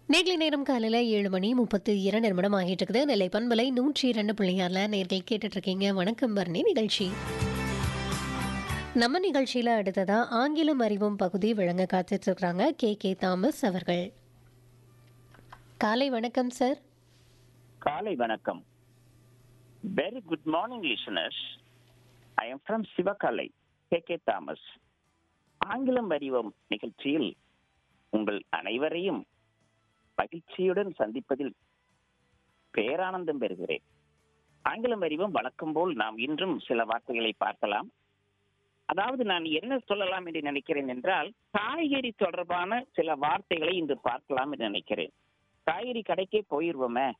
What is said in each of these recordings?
நேர்களை நேரம் காலையில் ஏழு மணி முப்பத்து இரண்டு நிமிடம் ஆகிட்டு இருக்குது நெல்லை பண்பலை நூற்றி இரண்டு பிள்ளையார்ல நேர்கள் கேட்டுட்டு இருக்கீங்க வணக்கம் பரணி நிகழ்ச்சி நம்ம நிகழ்ச்சியில் அடுத்ததா ஆங்கிலம் அறிவும் பகுதி விளங்க காத்துட்டு இருக்கிறாங்க கே கே தாமஸ் அவர்கள் காலை வணக்கம் சார் காலை வணக்கம் very good morning listeners I am from Sivakalai K K Thomas ஆங்கிலம் அறிவோம் நிகழ்ச்சியில் உங்கள் அனைவரையும் மகிழ்ச்சியுடன் சந்திப்பதில் பேரானந்தம் பெறுகிறேன் ஆங்கிலம் அறிவும் வழக்கம் போல் நாம் இன்றும் சில வார்த்தைகளை பார்க்கலாம் அதாவது நான் என்ன சொல்லலாம் என்று நினைக்கிறேன் என்றால் காய்கறி தொடர்பான சில வார்த்தைகளை இன்று பார்க்கலாம் என்று நினைக்கிறேன் காய்கறி கடைக்கே போயிருவோமே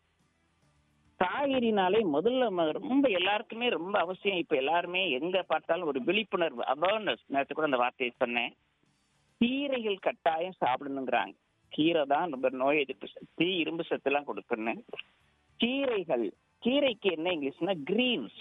காய்கறினாலே முதல்ல ம- ரொம்ப எல்லாருக்குமே ரொம்ப அவசியம் இப்ப எல்லாருமே எங்க பார்த்தாலும் ஒரு விழிப்புணர்வு அவேர்னஸ் நேற்று கூட அந்த வார்த்தையை சொன்னேன் கீரைகள் கட்டாயம் சாப்பிடணுங்கிறாங்க கீரை தான் ரொம்ப நோய் எதிர்ப்பு சக்தி இரும்பு சத்து எல்லாம் கொடுக்கணும் கீரைகள் கீரைக்கு என்ன இங்கிலீஷ்னா greens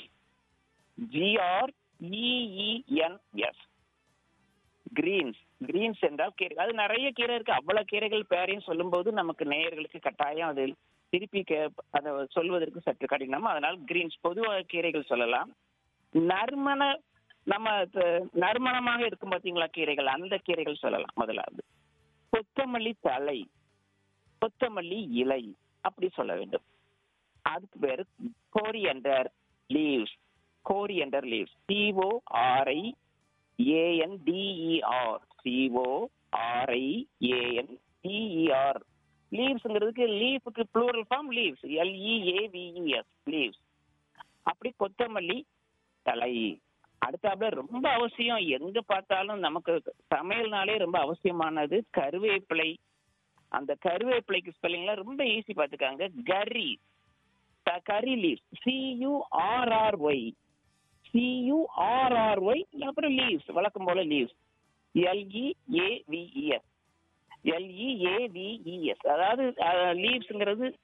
G R E E N S greens greens என்றால் கீரை அது நிறைய கீரை இருக்கு அவ்வளவு கீரைகள் பேரையும் சொல்லும்போது நமக்கு நேயர்களுக்கு கட்டாயம் அது திருப்பி கே- அதை சொல்வதற்கு சற்று கடினம் அதனால் கிரீன்ஸ் பொதுவாக கீரைகள் சொல்லலாம் நறுமண நம்ம த- நறுமணமாக இருக்கும் பாத்தீங்களா கீரைகள் அந்த கீரைகள் சொல்லலாம் முதலாவது கொத்தமல்லி தலை கொத்தமல்லி இலை அப்படி சொல்ல வேண்டும் அதுக்கு பேரு coriander leaves coriander leaves C O R I A N D E R C O R I A N D E R லீவ்ஸ்ங்கிறதுக்கு லீஃபுக்கு plural form leaves L E A V E S leaves அப்படி கொத்தமல்லி தலை அடுத்தாப்புல ரொம்ப அவசியம் எங்க பார்த்தாலும் நமக்கு சமையல்னாலே ரொம்ப அவசியமானது கருவேப்பிலை அந்த கருவேப்பிலைக்கு ஸ்பெல்லிங்லாம் ரொம்ப ஈஸி பார்த்துக்காங்க கரி க- கரி லீவ்ஸ் சியூஆர்ஆர்ஒய் சியூஆர்ஆர்ஒய் அப்புறம் லீவ்ஸ் வழக்கம் போல லீவ்ஸ் எல்இஏவிஇஎஸ் எல்இஏவிஇஎஸ் அதாவது லீவ்ஸ்ங்கிறது